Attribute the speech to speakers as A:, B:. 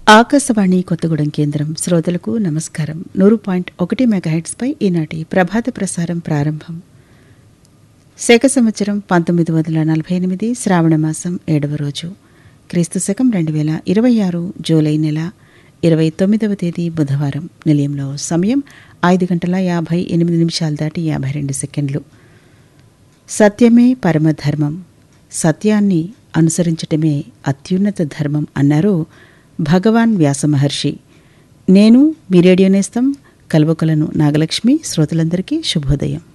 A: ఆకాశవాణి కొత్తగూడెం కేంద్రం శ్రోతలకు నమస్కారం నూరు పాయింట్ ఒకటి మెగాహెట్స్పై ఈనాటి ప్రభాత ప్రసారం ప్రారంభం శక సంవత్సరం పంతొమ్మిది వందల నలభై ఎనిమిది శ్రావణ మాసం ఏడవ రోజు క్రీస్తు శకం రెండు వేల ఇరవై ఆరు జూలై నెల ఇరవై తొమ్మిదవ తేదీ బుధవారం నిలయంలో సమయం ఐదు గంటల యాభై ఎనిమిది నిమిషాలు దాటి యాభై రెండు సెకండ్లు సత్యమే పరమధర్మం సత్యాన్ని అనుసరించటమే అత్యున్నత ధర్మం అన్నారు భగవాన్ వ్యాస మహర్షి నేను మీ రేడియో నేస్తం కల్వకులను నాగలక్ష్మి శ్రోతలందరికీ శుభోదయం